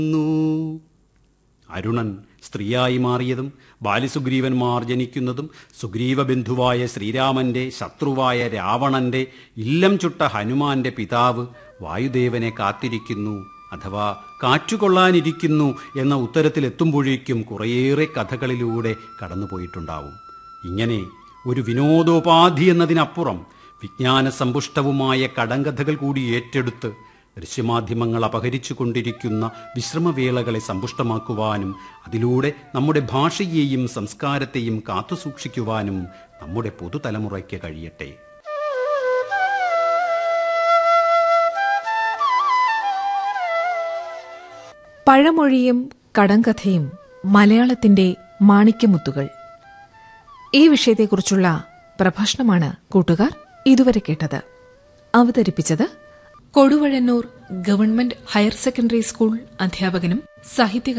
അരുണൻ സ്ത്രീയായി മാറിയതും ബാലിസുഗ്രീവന്മാർ ജനിക്കുന്നതും സുഗ്രീവബന്ധുവായ ശ്രീരാമന്റെ ശത്രുവായ രാവണന്റെ ഇല്ലം ചുട്ട ഹനുമാന്റെ പിതാവ് വായുദേവനെ കാത്തിരിക്കുന്നു അഥവാ കാറ്റുകൊള്ളാനിരിക്കുന്നു എന്ന ഉത്തരത്തിലെത്തുമ്പോഴേക്കും കുറേയേറെ കഥകളിലൂടെ കടന്നുപോയിട്ടുണ്ടാവും ഇങ്ങനെ ഒരു വിനോദോപാധി എന്നതിനപ്പുറം വിജ്ഞാന സമ്പുഷ്ടവുമായ കടങ്കഥകൾ കൂടി ഏറ്റെടുത്ത് ദൃശ്യമാധ്യമങ്ങൾ അപഹരിച്ചു കൊണ്ടിരിക്കുന്ന വിശ്രമവേളകളെ സമ്പുഷ്ടമാക്കുവാനും അതിലൂടെ നമ്മുടെ ഭാഷയെയും സംസ്കാരത്തെയും കാത്തുസൂക്ഷിക്കുവാനും നമ്മുടെ പുതുതലമുറയ്ക്ക് കഴിയട്ടെ പഴമൊഴിയും കടങ്കഥയും മലയാളത്തിന്റെ മാണിക്യമുത്തുകൾ ഈ വിഷയത്തെക്കുറിച്ചുള്ള പ്രഭാഷണമാണ് കൂട്ടുകാർ ഇതുവരെ കേട്ടത് അവതരിപ്പിച്ചത് Koduvazhannoor government higher secondary school അധ്യാപകനും സാഹിത്യകാരനുമായ